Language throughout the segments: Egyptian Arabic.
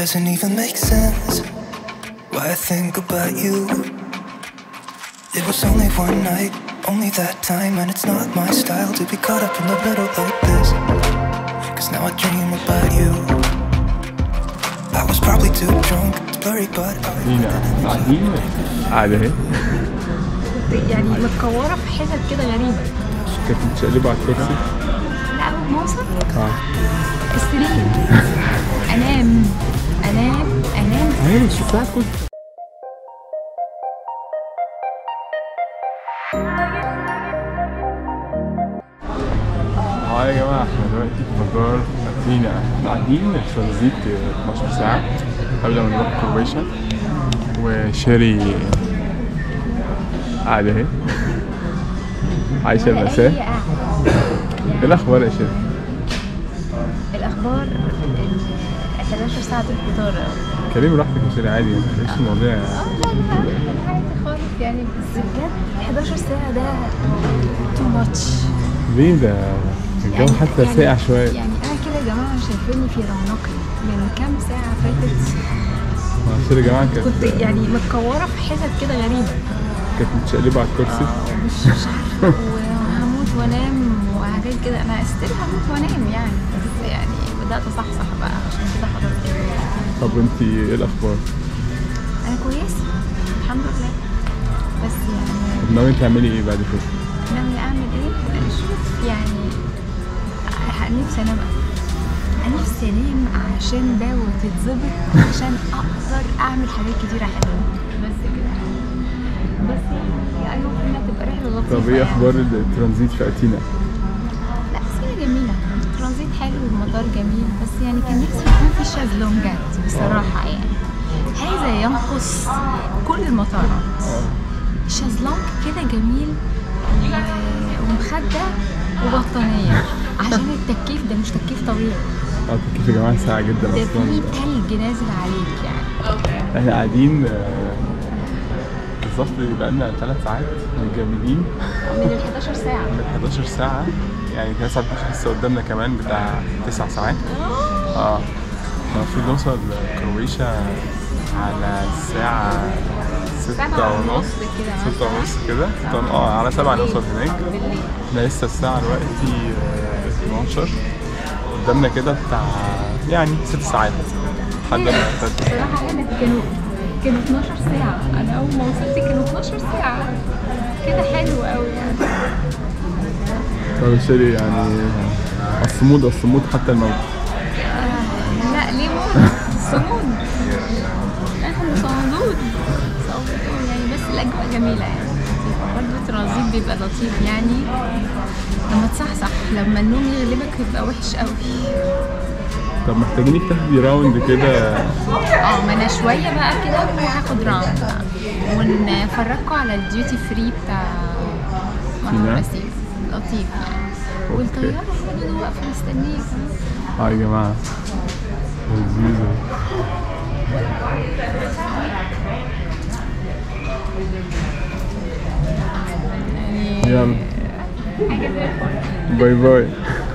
doesn't even make sense why I think about you. It was only one night, only that time, and it's not my style to be caught up in the middle like this. Cause now I dream about you. I was probably too drunk, it's blurry, but I. مين قاعدين قاعدة اهي يعني متكوره في حتت كده غريبه كانت متشقلبة على الكرسي لا اول ما اوصل اه السرير انام انام انام هي مش الساعة كنت اه يا جماعة احنا دلوقتي في مطار اثينا احنا قاعدين ترانزيت 12 ساعة قبل ما نروح كرواتيا وشيري قاعدة اهي عايشة المساء هي قاعدة. ايه الأخبار يا شيري؟ الاخبار ال 11 ساعه الفطار كريم براحتك يا شيري عادي مفيش المواضيع اه لا لا لا عادي خالص يعني بس بجد 11 ساعه ده تو ماتش ليه ده الجو حتى ساقع شوية يعني انا كده يا جماعه شايفيني في رونقي من كام ساعه فاتت آه، شيري يا جماعة كانت كنت يعني متكوره في حتت كده غريبه كانت متشقلبة على الكرسي مش مش عارفه وهموت وانام وحاجات كده انا استيل هموت وانام يعني بس يعني بدات اصحصح بقى عشان كده حضرتك طب انتي ايه الأخبار؟ انا كويسه الحمد لله بس يعني طب ناوية تعملي ايه بعد كده؟ ناوي اعمل ايه اشوف يعني نفسي انام انا نفسي انام عشان ده وتتظبط عشان اقدر اعمل حاجات كتيره حلوه بس كده بس يعني اي هوب انها تبقى رحله لطيفه طب ايه يعني. أخبار الترانزيت في أتينا؟ لا سيرة جميلة ترانزيت حلو والمطار جميل بس يعني كان نفسي يكون في شازلونجات بصراحة يعني هذا ينقص كل المطارات شازلونج كده جميل و- ومخدة وبطانية عشان التكييف ده مش تكييف طبيعي اه كيف يا جماعة ساعة جدا ده أصلا فيه تلج نازل عليك يعني احنا قاعدين آه، بالظبط بقالنا ثلاث ساعات متجمدين من ال 11 ساعة من 11 ساعة يعني 9 ساعات مش لسه قدامنا كمان بتاع 9 ساعات اه احنا المفروض نوصل كرواتيا على الساعة ستة سبعة ونص ونص كده ستة ونص كده ستة ون- اه على سبعة نوصل هناك بالليل احنا لسه الساعة دلوقتي آه، 12 قدامنا كده بتاع يعني ست ساعات لحد ما تت- بصراحة أنا كانوا كانوا 12 ساعة أنا أول ما وصلت كانوا 12 ساعة كده حلو أوي يعني طب شيري يعني الصمود الصمود حتى الموت لا ليه موت صمود احنا صمود صمود يعني بس الاجواء جميله يعني لطيفة. برضه الترانزيت بيبقى لطيف يعني لما تصحصح لما النوم يغلبك بيبقى وحش قوي طب محتاجينك تاخدي راوند كده اه ما انا شويه بقى كده وهاخد راوند بقى ونفرجكم على الديوتي فري بتاع سينا؟ مرة رسيف لطيف يعني والطياره حدود واقفه مستنيك اه يا جماعة لذيذة يعني يلا حاجه زي الفل باي باي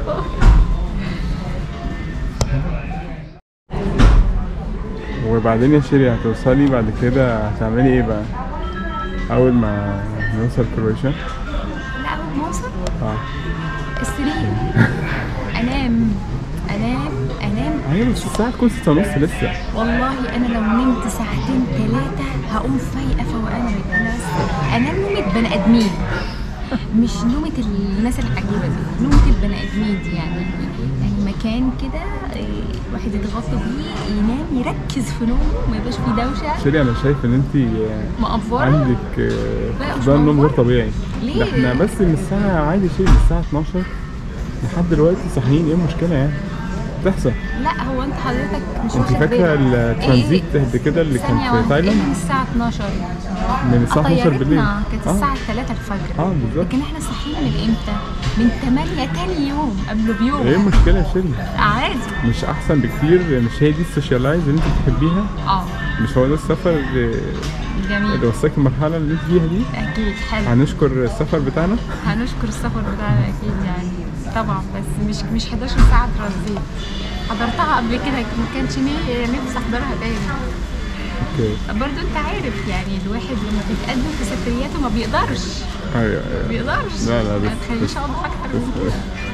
وبعدين يا شيري هتوصلي بعد كده هتعملي ايه بقى؟ أول ما نوصل كرواتيا لا اول ما اوصل اه السرير انام انام انام هي مش الساعة تكون ستة ونص لسه والله انا لو نمت ساعتين ثلاثه هقوم فايقه فوقان انا بس انام نومه بني ادمين مش نومه الناس العجيبه دي نومه البني ادمين دي يعني يعني مكان كده إيه، الواحد يتغطى بيه ينام يركز في نومه ما يبقاش فيه دوشه شيري أنا شايف إن أنت مقفره عندك لا، مش ده النوم غير موضوع. طبيعي ليه؟ ده احنا بس من الساعة عادي شيء من الساعة 12 لحد دلوقتي صاحيين ايه المشكلة يعني؟ بتحصل لا هو انت حضرتك مش انت واخد فاكرة بالك. الترانزيت إيه؟ قد كده اللي كان ثانية في واحدة، تايلاند؟ إيه من الساعة 12 من الساعة 12 بالليل طيارتنا كانت آه. الساعة 3 الفجر اه بالظبط لكن احنا صاحيين من امتى؟ من 8 تاني يوم قبله بيوم ايه المشكلة يا شيري؟ عادي مش أحسن بكتير مش هي دي السوشيالايز اللي انت بتحبيها؟ اه مش هو ده السفر اللي, اللي جميل وصلك المرحلة اللي انت فيها دي؟ اكيد حلو هنشكر السفر بتاعنا هنشكر السفر بتاعنا اكيد يعني طبعا بس مش مش 11 ساعة ترانزيت حضرتها قبل كده ما كانش ني- نفسي احضرها تاني اوكي برضه انت عارف يعني الواحد لما بيتقدم في سفرياته ما بيقدرش ايوه ما ايوه بيقدرش لا، لا، ما بس- تخلينيش بس- اوضح اكتر من بس- كده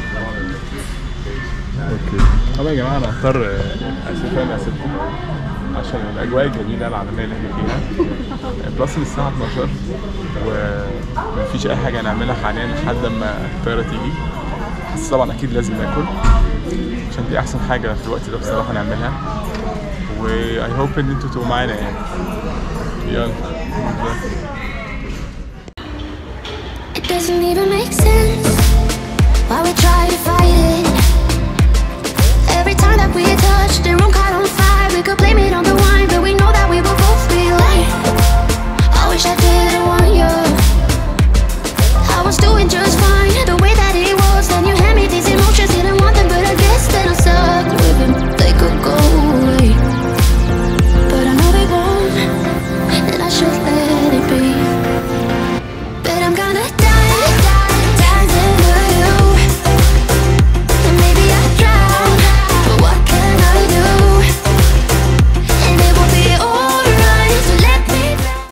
اوكي طبعا يا جماعه انا هضطر آه، اسف انا اسيبكم عشان الاجواء الجميله العالميه اللي احنا فيها بلس إن الساعه 12 ومفيش اي حاجه نعملها حاليا لحد ما الطياره تيجي بس طبعا اكيد لازم ناكل عشان دي احسن حاجه في الوقت ده بصراحه نعملها و I hope ان انتوا تبقوا معانا يعني يلا It doesn't even make sense why we try to fight it. Every time that we touch, the room caught on fire.